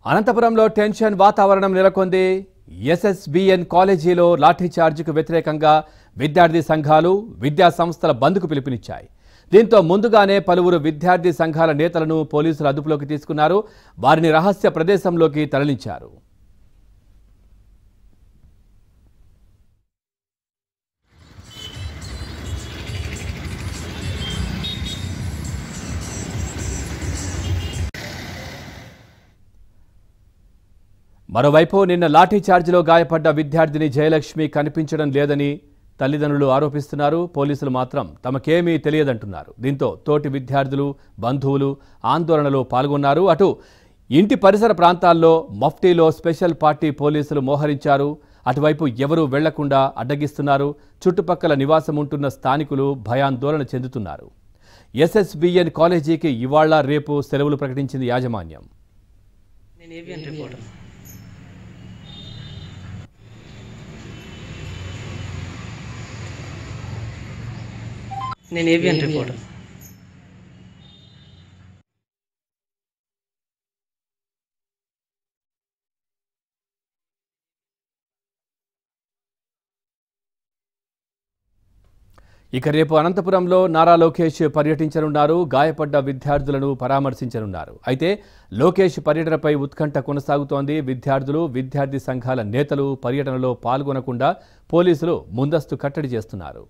అనంతపురంలో టెన్షన్ వాతావరణం నెలకొంది ఎస్ఎస్బిఎన్ కాలేజీలో లాఠీచార్జికు వ్యతిరేకంగా విద్యార్థి సంఘాలు విద్యా సంస్థల బంద్కు పిలుపునిచ్చాయి దీంతో ముందుగానే పలువురు విద్యార్థి సంఘాల నేతలను పోలీసులు అదుపులోకి తీసుకున్నారు వారిని రహస్య ప్రదేశంలోకి తరలించారు మరోవైపు నిన్న లాఠీచార్జిలో గాయపడ్డ విద్యార్థిని జయలక్ష్మి కనిపించడం లేదని తల్లిదండ్రులు ఆరోపిస్తున్నారు పోలీసులు మాత్రం తమకేమీ తెలియదంటున్నారు దీంతో తోటి విద్యార్థులు బంధువులు ఆందోళనలో పాల్గొన్నారు అటు ఇంటి పరిసర ప్రాంతాల్లో మఫ్టీలో స్పెషల్ పార్టీ పోలీసులు మోహరించారు అటువైపు ఎవరూ వెళ్లకుండా అడ్డగిస్తున్నారు చుట్టుపక్కల నివాసం ఉంటున్న స్థానికులు భయాందోళన చెందుతున్నారు ఎస్ఎస్బిఎన్ కాలేజీకి ఇవాళ రేపు సెలవులు ప్రకటించింది యాజమాన్యం నేను ఏవియన్ రిపోర్టర్ నేను ఏవియన్ రిపోర్టర్ ఇక రేపు అనంతపురంలో నారా లోకేష్ పర్యటించనున్నారు గాయపడ్డ విద్యార్థులను పరామర్శించనున్నారు అయితే లోకేష్ పర్యటనపై ఉత్కంఠ కొనసాగుతోంది విద్యార్థులు విద్యార్థి సంఘాల నేతలు పర్యటనలో పాల్గొనకుండా పోలీసులు ముందస్తు కట్టడి చేస్తున్నారు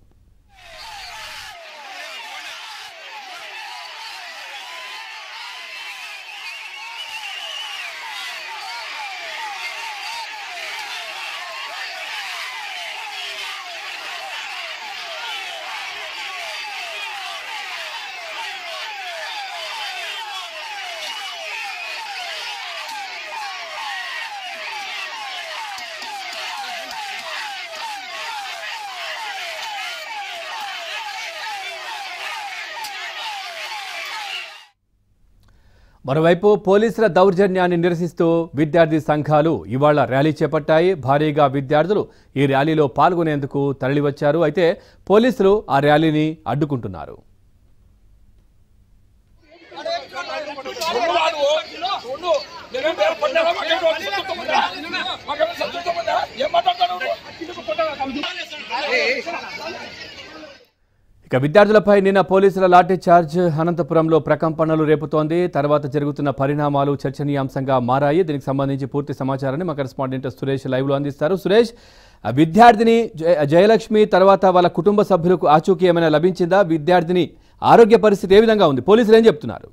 మరోవైపు పోలీసుల దౌర్జన్యాన్ని నిరసిస్తూ విద్యార్థి సంఘాలు ఇవాళ ర్యాలీ చేపట్టాయి భారీగా విద్యార్థులు ఈ ర్యాలీలో పాల్గొనేందుకు తరలివచ్చారు అయితే పోలీసులు ఆ ర్యాలీని అడ్డుకుంటున్నారు ఇక విద్యార్థులపై నిన్న పోలీసుల లాఠీ చార్జ్ అనంతపురంలో ప్రకంపనలు రేపుతోంది తర్వాత జరుగుతున్న పరిణామాలు చర్చనీయాంశంగా మారాయి దీనికి సంబంధించి పూర్తి సమాచారాన్ని మా కరెస్పాండెంట్ సురేష్ లైవ్లో అందిస్తారు సురేష్ ఆ విద్యార్థిని జయ- జయలక్ష్మి తర్వాత వాళ్ళ కుటుంబ సభ్యులకు ఆచూకీ ఏమైనా లభించిందా విద్యార్థిని ఆరోగ్య పరిస్థితి ఏ విధంగా ఉంది పోలీసులు ఏం చెప్తున్నారు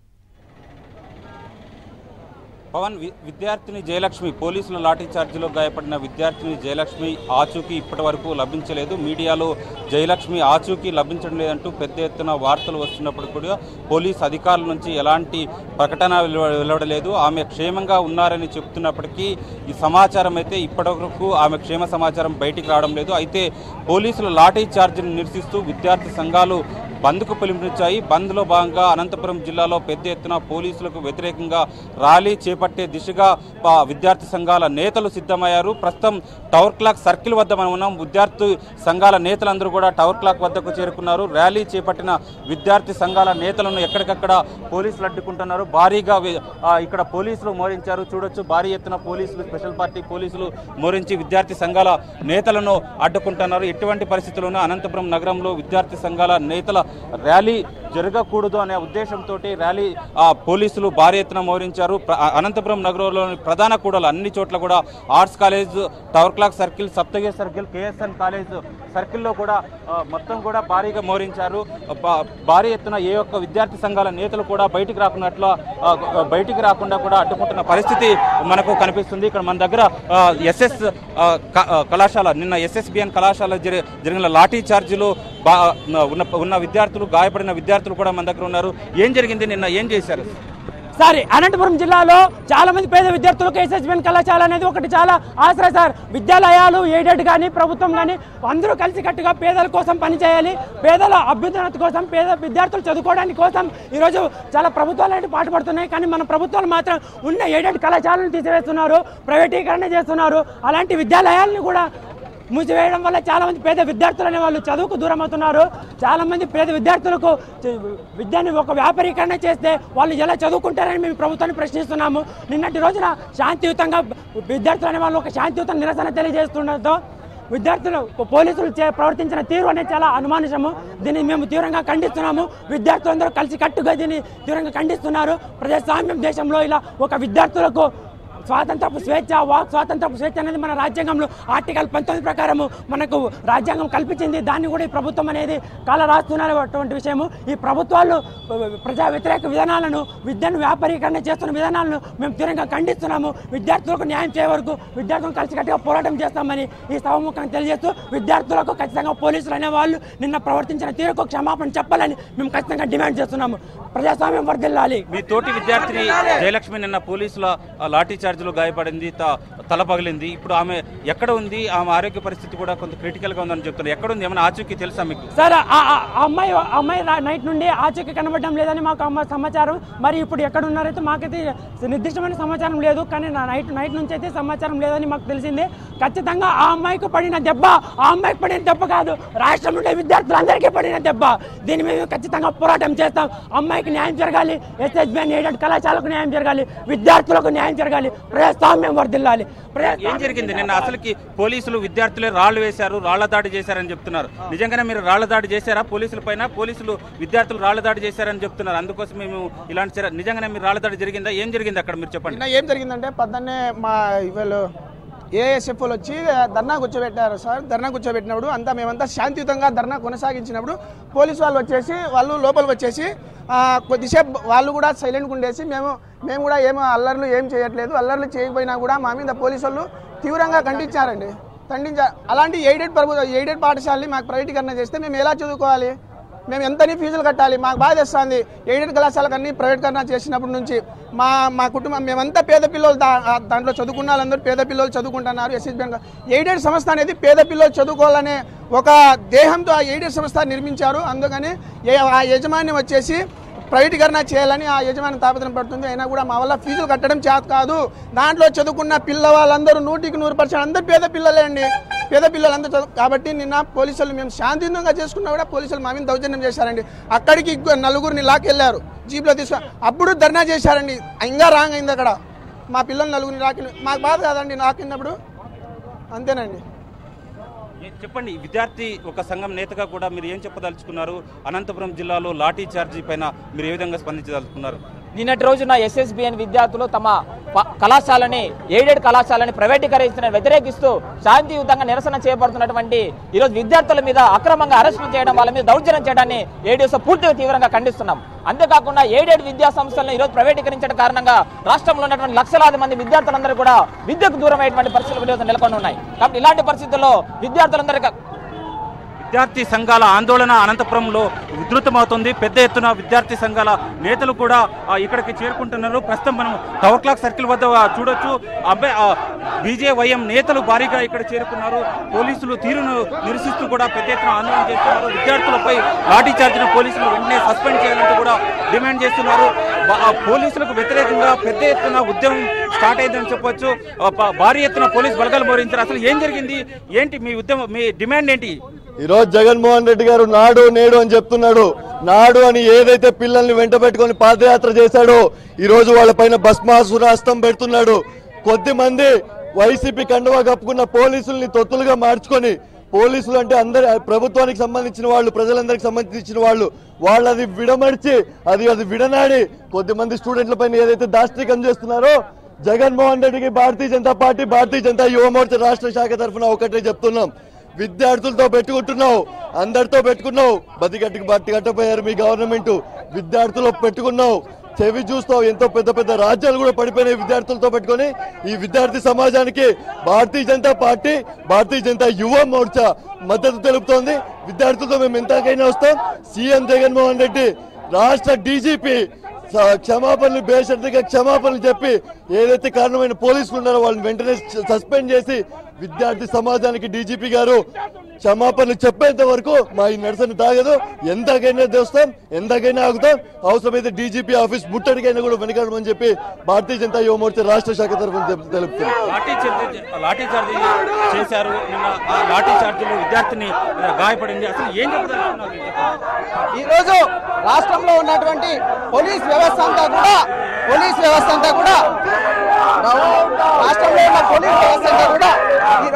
పవన్ వి- విద్యార్థిని జయలక్ష్మి పోలీసుల లాఠీ చార్జిలో గాయపడిన విద్యార్థిని జయలక్ష్మి ఆచూకీ ఇప్పటి వరకు లభించలేదు మీడియాలో జయలక్ష్మి ఆచూకీ లభించడం లేదంటూ పెద్ద ఎత్తున వార్తలు వస్తున్నప్పుడు కూడా పోలీస్ అధికారుల నుంచి ఎలాంటి ప్రకటన వెలువ- వెలువడలేదు ఆమె క్షేమంగా ఉన్నారని చెప్తున్నప్పటికీ ఈ సమాచారం అయితే ఇప్పటివరకు ఆమె క్షేమ సమాచారం బయటికి రావడం లేదు అయితే పోలీసుల లాఠీ చార్జిని నిరసిస్తూ విద్యార్థి సంఘాలు బంద్కు పిలుపునిచ్చాయి బంద్లో భాగంగా అనంతపురం జిల్లాలో పెద్ద ఎత్తున పోలీసులకు వ్యతిరేకంగా ర్యాలీ చేపట్టే దిశగా ప- విద్యార్థి సంఘాల నేతలు సిద్ధమయ్యారు ప్రస్తుతం టవర్ క్లాక్ సర్కిల్ వద్ద మనం ఉన్నాం విద్యార్థి సంఘాల నేతలందరూ కూడా టవర్ క్లాక్ వద్దకు చేరుకున్నారు ర్యాలీ చేపట్టిన విద్యార్థి సంఘాల నేతలను ఎక్కడికక్కడ పోలీసులు అడ్డుకుంటున్నారు భారీగా వి- ఆ, ఇక్కడ పోలీసులు మోరించారు చూడొచ్చు భారీ ఎత్తున పోలీసులు స్పెషల్ పార్టీ పోలీసులు మోరించి విద్యార్థి సంఘాల నేతలను అడ్డుకుంటున్నారు ఎటువంటి పరిస్థితుల్లోనూ అనంతపురం నగరంలో విద్యార్థి సంఘాల నేతల ర్యాలీ జరగకూడదు అనే ఉద్దేశంతో ర్యాలీ ఆ, పోలీసులు భారీ ఎత్తున మోరించారు ప్ర- అనంతపురం నగరంలోని ప్రధాన కూడలు అన్ని చోట్ల కూడా arts college tower clock circle Saptagiri circle KSN college సర్కిల్లో కూడా ఆ, మొత్తం కూడా భారీగా మోరించారు బా- భారీ ఎత్తున ఏ ఒక్క విద్యార్థి సంఘాల నేతలు కూడా బయటికి రాకున్నట్లు ఆ, బయటికి రాకుండా కూడా అడ్డుకుంటున్న పరిస్థితి మనకు కనిపిస్తుంది ఇక్కడ మన దగ్గర ఎస్ఎస్ కళాశాల నిన్న ఎస్ఎస్బిఎన్ కళాశాల జరి- జరిగిన లాఠీ చార్జీలో బా ఉన్న ఉన్న విద్యార్థులు గాయపడిన విద్యార్థులు కూడా మన దగ్గర ఉన్నారు ఏం జరిగింది నిన్న ఏం చేశారు సార్ అనంతపురం జిల్లాలో చాలా మంది పేద విద్యార్థులకు ఎస్ఎస్బిఎన్ కళాశాల అనేది ఒకటి చాలా ఆశ్రయ సార్ విద్యాలయాలు ఎయిడెడ్ కానీ ప్రభుత్వం కానీ అందరూ కలిసికట్టుగా పేదల కోసం పనిచేయాలి పేదల అభ్యున్నతి కోసం పేద విద్యార్థులు చదువుకోవడానికి కోసం ఈరోజు చాలా ప్రభుత్వాలు అనేవి పాటుపడుతున్నాయి కానీ మన ప్రభుత్వాలు మాత్రం ఉన్న ఎయిడెడ్ కళాశాలను తీసివేస్తున్నారు ప్రైవేటీకరణ చేస్తున్నారు అలాంటి విద్యాలయాలను కూడా మూసివేయడం వల్ల చాలా మంది పేద విద్యార్థులు అనే వాళ్ళు చదువుకు దూరం అవుతున్నారు చాలా మంది పేద విద్యార్థులకు చ- విద్యని ఒక వ్యాపారీకరణ చేస్తే వాళ్ళు ఎలా చదువుకుంటారని మేము ప్రభుత్వాన్ని ప్రశ్నిస్తున్నాము నిన్నటి రోజున శాంతియుతంగా విద్యార్థులు అనే వాళ్ళు ఒక శాంతియుత నిరసన తెలియజేస్తుండటంతో విద్యార్థులు పోలీసులు చే ప్రవర్తించిన తీరు అనేది చాలా అనుమానించము దీన్ని మేము తీవ్రంగా ఖండిస్తున్నాము విద్యార్థులందరూ కలిసి కట్టుగా దీన్ని తీవ్రంగా ఖండిస్తున్నారు ప్రజాస్వామ్యం దేశంలో ఇలా ఒక విద్యార్థులకు స్వాతంత్రపు స్వేచ్ఛ వాక్ స్వాతంత్రపు స్వేచ్ఛ అనేది మన రాజ్యాంగంలో ఆర్టికల్ పంతొమ్మిది ప్రకారము మనకు రాజ్యాంగం కల్పించింది దాన్ని కూడా ఈ ప్రభుత్వం అనేది కాల రాస్తున్నటువంటి విషయము ఈ ప్రభుత్వాలు ప్రజా వ్యతిరేక విధానాలను విద్యను వ్యాపారీకరణ చేస్తున్న విధానాలను మేము తీవ్రంగా ఖండిస్తున్నాము విద్యార్థులకు న్యాయం చేయ వరకు విద్యార్థులను కలిసికట్టుగా పోరాటం చేస్తామని ఈ సభముఖంగా తెలియజేస్తూ విద్యార్థులకు ఖచ్చితంగా పోలీసులు అనేవాళ్ళు నిన్న ప్రవర్తించిన తీరుకు క్షమాపణ చెప్పాలని మేము ఖచ్చితంగా డిమాండ్ చేస్తున్నాము ప్రజాస్వామ్యం వర్దిల్లాలి మీ తోటి విద్యార్థిని జయలక్ష్మి నిన్న పోలీసుల ఆ, లాఠీ చార్జ్లో గాయపడింది త- తల పగిలింది ఇప్పుడు ఆమె ఎక్కడ ఉంది ఆమె ఆరోగ్య పరిస్థితి కూడా కొంత క్రిటికల్గా ఉందని చెప్తున్నారు ఎక్కడ ఉంది ఏమైనా ఆచూకీ తెలుసా మీకు సార్ ఆ- ఆ ఆ అమ్మాయి ఆ అమ్మాయి రా- నైట్ నుండి ఆచూకీ కనబడడం లేదని మాకు అమ్మ సమాచారం మరి ఇప్పుడు ఎక్కడ ఉన్నారైతే మాకైతే నిర్దిష్టమైన సమాచారం లేదు కానీ నా నైట్ నైట్ నుంచి అయితే సమాచారం లేదని మాకు తెలిసింది ఖచ్చితంగా ఆ అమ్మాయికి పడిన దెబ్బ ఆ అమ్మాయికి పడిన దెబ్బ కాదు రాష్ట్రం ఉండే విద్యార్థులందరికీ పడిన దెబ్బ దీని మీద ఖచ్చితంగా పోరాటం చేస్తాం అమ్మాయికి న్యాయం జరగాలి ఎస్హెచ్బి ఎయిడెడ్ కళాశాలకు న్యాయం జరగాలి విద్యార్థులకు న్యాయం జరగాలి ప్రజాస్వామ్యం వర్దిల్లాలి ప్రజా- ఏం జరిగింది నిన్న అసలుకి పోలీసులు విద్యార్థులే రాళ్లు వేశారు రాళ్ల దాడి చేశారని చెప్తున్నారు నిజంగానే మీరు రాళ్ల దాడి చేశారా పోలీసుల పైన పోలీసులు విద్యార్థులు రాళ్ల దాడి చేశారని చెప్తున్నారు అందుకోసం మేము ఇలాంటి చర్య- నిజంగానే మీరు రాళ్ల దాడి జరిగిందా ఏం జరిగింది అక్కడ మీరు చెప్పండి నిన్న ఏం జరిగిందంటే పొద్దున్నే మా వీళ్ళు ఏఎస్ఎఫ్లు వచ్చి ధర్నా కూర్చోబెట్టారు సార్ ధర్నా కూర్చోబెట్టినప్పుడు అంతా మేమంతా శాంతియుతంగా ధర్నా కొనసాగించినప్పుడు పోలీసు వాళ్ళు వచ్చేసి వాళ్ళు లోపలికి వచ్చేసి ఆ, కొద్దిసేపు వాళ్ళు కూడా సైలెంట్గా ఉండేసి మేము మేము కూడా ఏమో అల్లర్లు ఏం చేయట్లేదు అల్లర్లు చేయకపోయినా కూడా మా మీద పోలీసు వాళ్ళు తీవ్రంగా ఖండించారండి ఖండించారు అలాంటి ఎయిడెడ్ ప్రభుత్వ ఎయిడెడ్ పాఠశాలని మాకు ప్రైవేటీకరణ చేస్తే మేము ఎలా చదువుకోవాలి మేము ఎంతని ఫీజులు కట్టాలి మాకు బాధ వేస్తుంది ఎయిడెడ్ కళాశాలకు అన్ని ప్రైవేటీకరణ చేసినప్పటి నుంచి మా మా కుటుంబం మేమంతా పేద పిల్లలు దా ఆ దాంట్లో చదువుకున్న వాళ్ళందరూ పేద పిల్లలు చదువుకుంటున్నారు ఎస్ఎస్ బ్యాంక్ ఎయిడెడ్ సంస్థ అనేది పేద పిల్లలు చదువుకోవాలనే ఒక దేహంతో ఆ ఎయిడెడ్ సంస్థ నిర్మించారు అందుకని ఏ- ఆ యజమాని వచ్చేసి ప్రైవేటీకరణ చేయాలని ఆ యజమాని తాపత్రం పడుతుంది అయినా కూడా మా వల్ల ఫీజులు కట్టడం చేత కాదు దాంట్లో చదువుకున్న పిల్లవాళ్ళందరూ నూటికి నూరు పర్సెంట్ అందరు పేద పిల్లలే అండి పేద పిల్లలందరూ చదువు కాబట్టి నిన్న పోలీసులు మేము శాంతియుతంగా చేసుకున్నా కూడా పోలీసులు మా మీద దౌర్జన్యం చేశారండి అక్కడికి ఇంకో నలుగురిని లాక్కెళ్ళారు జీప్లో తీసుకు అప్పుడు ధర్నా చేశారండి ఇంకా రాంగ్ అయింది అక్కడ మా పిల్లలు నలుగురిని లాక్కి మాకు బాధ కాదండి లాక్కినప్పుడు అంతేనండి ఏ- చెప్పండి విద్యార్థి ఒక సంఘం నేతగా కూడా మీరు ఏం చెప్పదలుచుకున్నారు అనంతపురం జిల్లాలో లాఠీ చార్జీ పైన మీరు ఏ విధంగా స్పందించదలుచుకున్నారు నిన్నటి రోజున ఎస్ఎస్బిఎన్ విద్యార్థులు తమ ప- కళాశాలని ఎయిడెడ్ కళాశాలని ప్రైవేటీకరిస్తున్న వ్యతిరేకిస్తూ శాంతియుతంగా నిరసన చేయబడుతున్నటువంటి ఈరోజు విద్యార్థుల మీద అక్రమంగా అరెస్టులు చేయడం వాళ్ళ మీద దౌర్జన్యం చేయడాన్ని ఏడీఎస్ పూర్తిగా తీవ్రంగా ఖండిస్తున్నాం అంతేకాకుండా ఎయిడెడ్ విద్యా సంస్థలను ఈరోజు ప్రైవేటీకరించడం కారణంగా రాష్ట్రంలో ఉన్నటువంటి లక్షలాది మంది విద్యార్థులందరూ కూడా విద్యకు దూరమైనటువంటి పరిస్థితులు ఈరోజు నెలకొని ఉన్నాయి కాబట్టి ఇలాంటి పరిస్థితుల్లో విద్యార్థులందరికీ విద్యార్థి సంఘాల ఆందోళన అనంతపురంలో ఉధృతమవుతుంది పెద్ద ఎత్తున విద్యార్థి సంఘాల నేతలు కూడా ఆ, ఇక్కడికి చేరుకుంటున్నారు ప్రస్తుతం మనం టవర్ క్లాక్ సర్కిల్ వద్ద ఆ, చూడొచ్చు అబ్బాయి బీజేవైఎం నేతలు భారీగా ఇక్కడ చేరుకున్నారు పోలీసులు తీరును నిరసిస్తూ కూడా పెద్ద ఎత్తున ఆందోళన చేస్తున్నారు విద్యార్థులపై లాఠీ చార్జిన పోలీసులు వెంటనే సస్పెండ్ చేయాలంటూ కూడా డిమాండ్ చేస్తున్నారు బా- ఆ, పోలీసులకు వ్యతిరేకంగా పెద్ద ఎత్తున ఉద్యమం స్టార్ట్ అయిందని చెప్పొచ్చు ఆ, ప- భారీ ఎత్తున పోలీసు బలగాలు మోరించారు అసలు ఏం జరిగింది ఏంటి మీ ఉద్యమం మీ డిమాండ్ ఏంటి ఈరోజు జగన్మోహన్ రెడ్డి గారు నాడు నేడు అని చెప్తున్నాడు నాడు అని ఏదైతే పిల్లల్ని వెంట పెట్టుకొని పాదయాత్ర చేశాడో ఈ రోజు వాళ్ళపైన భస్మాసురాస్తం పెడుతున్నాడు కొద్ది మంది వైసీపీ కండువా కప్పుకున్న పోలీసుల్ని తొత్తులుగా మార్చుకొని పోలీసులు అంటే అందరి ప్రభుత్వానికి సంబంధించిన వాళ్ళు ప్రజలందరికి సంబంధించిన వాళ్ళు వాళ్ళు అది విడమడిచి అది అది విడనాడి కొద్ది మంది స్టూడెంట్ల పైన ఏదైతే దాష్టికం చేస్తున్నారో జగన్మోహన్ రెడ్డికి భారతీయ జనతా పార్టీ భారతీయ జనతా యువ మోర్చా రాష్ట్ర శాఖ తరఫున ఒకటే చెప్తున్నాం విద్యార్థులతో పెట్టుకుంటున్నావు అందరితో పెట్టుకున్నావు బతి గట్టికి బట్టి కట్టపోయారు మీ గవర్నమెంట్ విద్యార్థులు పెట్టుకున్నావు చెవి చూస్తావు ఎంతో పెద్ద పెద్ద రాజ్యాలు కూడా పడిపోయినాయి విద్యార్థులతో పెట్టుకొని ఈ విద్యార్థి సమాజానికి భారతీయ జనతా పార్టీ భారతీయ జనతా యువ మోర్చా మద్దతు తెలుపుతోంది విద్యార్థులతో మేము ఎంతకైనా వస్తాం సీఎం జగన్మోహన్ రెడ్డి రాష్ట్ర డీజీపీ స- క్షమాపణలు బేషరతుగా క్షమాపణలు చెప్పి ఏదైతే కారణమైన పోలీసులు ఉన్నారో వాళ్ళని వెంటనే సస్పెండ్ చేసి విద్యార్థి సమాజానికి డీజీపీ గారు క్షమాపణలు చెప్పేంత వరకు మా ఈ నిరసన తాగదు ఎంతకైనా తెస్తాం ఎంతకైనా ఆగుతాం అవసరమైతే డీజీపీ ఆఫీస్ ముట్టడికైనా కూడా వెనకాడమని చెప్పి భారతీయ జనతా యువమోర్చా రాష్ట్ర శాఖ తరఫున తెలు- తెలుపుతున్నాం లాఠీ చార్జీ లాఠీ చార్జీ చేశారు నిన్న ఆ లాఠీ చార్జీలో విద్యార్థిని ఆ, గాయపడింది అసలు ఏం చెప్తారు ఈ రోజు రాష్ట్రంలో ఉన్నటువంటి పోలీస్ వ్యవస్థ అంతా కూడా పోలీస్ వ్యవస్థ అంతా కూడా రాష్ట్రంలో ఉన్న పోలీస్ వ్యవస్థ అంతా కూడా ఈ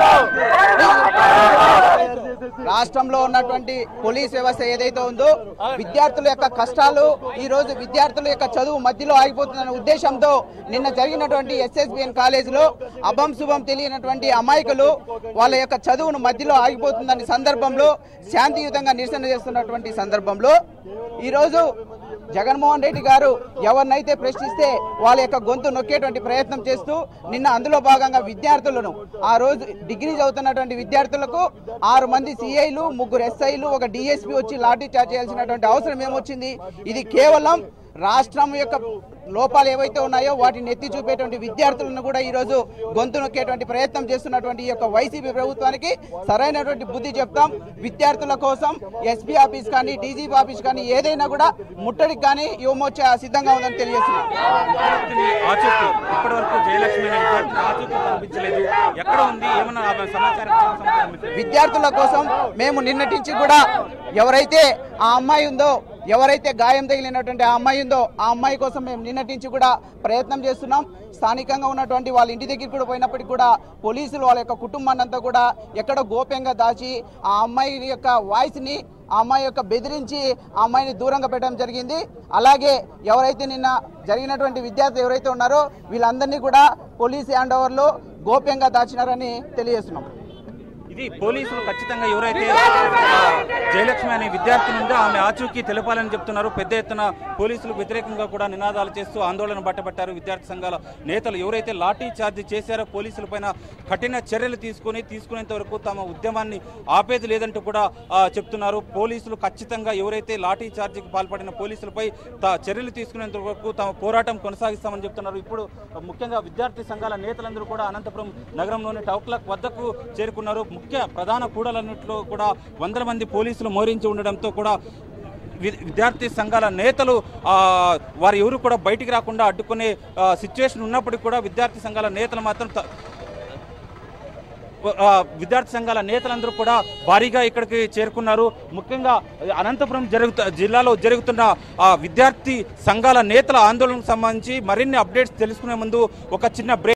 రోజు రాష్ట్రంలో ఉన్నటువంటి పోలీస్ వ్యవస్థ ఏదైతే ఉందో విద్యార్థుల యొక్క కష్టాలు ఈ రోజు విద్యార్థుల యొక్క చదువు మధ్యలో ఆగిపోతుందనే ఉద్దేశంతో నిన్న జరిగినటువంటి ఎస్ఎస్బిఎన్ కాలేజీలో అభం శుభం తెలియనటువంటి అమాయకులు వాళ్ళ యొక్క చదువును మధ్యలో ఆగిపోతుందని సందర్భంలో శాంతియుతంగా నిరసన చేస్తున్నటువంటి సందర్భంలో ఈరోజు జగన్మోహన్ రెడ్డి గారు ఎవరినైతే ప్రశ్నిస్తే వాళ్ళ యొక్క గొంతు నొక్కేటువంటి ప్రయత్నం చేస్తూ నిన్న అందులో భాగంగా విద్యార్థులను ఆ రోజు డిగ్రీ చదువుతున్నటువంటి విద్యార్థులకు ఆరు మంది సిఐలు ముగ్గురు ఎస్ఐలు ఒక డిఎస్పీ వచ్చి లాఠీ చార్జ్ చేయాల్సినటువంటి అవసరం ఏమొచ్చింది ఇది కేవలం రాష్ట్రం యొక్క లోపాలు ఏవైతే ఉన్నాయో వాటిని ఎత్తి చూపేటువంటి విద్యార్థులను కూడా ఈ రోజు గొంతు నొక్కేటువంటి ప్రయత్నం చేస్తున్నటువంటి ఈ యొక్క వైసీపీ ప్రభుత్వానికి సరైనటువంటి బుద్ధి చెప్తాం విద్యార్థుల కోసం ఎస్పీ ఆఫీస్ కానీ డీజీపీ ఆఫీస్ కానీ ఏదైనా కూడా ముట్టడికి కానీ యువమోర్చా సిద్ధంగా ఉందని తెలియజేస్తున్నాం విద్యార్థిని ఆచూకీ ఇప్పటి వరకు జయలక్ష్మి అనే విద్యార్థిని ఆచూకీ కనిపించలేదు ఎక్కడ ఉంది ఏమన్నా ఆ సమాచారం సమాచారం మీకు విద్యార్థుల కోసం మేము నిన్నటించి కూడా ఎవరైతే ఆ అమ్మాయి ఉందో ఎవరైతే గాయం తగిలినటువంటి ఆ అమ్మాయి ఉందో ఆ అమ్మాయి కోసం మేము నిన్నటించి కూడా ప్రయత్నం చేస్తున్నాం స్థానికంగా ఉన్నటువంటి వాళ్ళ ఇంటి దగ్గరికి కూడా పోయినప్పటికీ కూడా పోలీసులు వాళ్ళ యొక్క కుటుంబాన్ని అంతా కూడా ఎక్కడో గోప్యంగా దాచి ఆ అమ్మాయి యొక్క వాయిస్ని ఆ అమ్మాయి యొక్క బెదిరించి ఆ అమ్మాయిని దూరంగా పెట్టడం జరిగింది అలాగే ఎవరైతే నిన్న జరిగినటువంటి విద్యార్థులు ఎవరైతే ఉన్నారో వీళ్ళందరినీ కూడా పోలీస్ హ్యాండ్ ఓవర్లో గోప్యంగా దాచినారని తెలియజేస్తున్నాం ఇది పోలీసులు ఖచ్చితంగా ఎవరైతే ఆ, జయలక్ష్మి అనే విద్యార్థి నుండి ఆమె ఆచూకీ తెలపాలని చెప్తున్నారు పెద్ద ఎత్తున పోలీసులకు వ్యతిరేకంగా కూడా నినాదాలు చేస్తూ ఆందోళన బట్టబట్టారు విద్యార్థి సంఘాల నేతలు ఎవరైతే లాఠీ చార్జ్ చేశారో పోలీసులపైన కఠిన చర్యలు తీసుకొని తీసుకునేంత వరకు తమ ఉద్యమాన్ని ఆపేది లేదంటూ కూడా ఆ, చెప్తున్నారు పోలీసులు ఖచ్చితంగా ఎవరైతే లాఠీ చార్జీకి పాల్పడిన పోలీసులపై త- చర్యలు తీసుకునేంత వరకు తమ పోరాటం కొనసాగిస్తామని చెప్తున్నారు ఇప్పుడు ముఖ్యంగా విద్యార్థి సంఘాల నేతలందరూ కూడా అనంతపురం నగరంలోని టౌ క్లాక్ వద్దకు చేరుకున్నారు ముఖ్య ప్రధాన కూడలన్నింటిలో కూడా వందల మంది పోలీసులు మోరించి ఉండడంతో కూడా వి- విద్యార్థి సంఘాల నేతలు ఆ, వారు ఎవరు కూడా బయటికి రాకుండా అడ్డుకునే సిచ్యువేషన్ ఉన్నప్పటికీ కూడా విద్యార్థి సంఘాల నేతలు మాత్రం త- ఆ, విద్యార్థి సంఘాల నేతలందరూ కూడా భారీగా ఇక్కడికి చేరుకున్నారు ముఖ్యంగా అనంతపురం జరుగుతు జిల్లాలో జరుగుతున్న ఆ, విద్యార్థి సంఘాల నేతల ఆందోళనకు సంబంధించి మరిన్ని అప్డేట్స్ తెలుసుకునే ముందు ఒక చిన్న బ్రేక్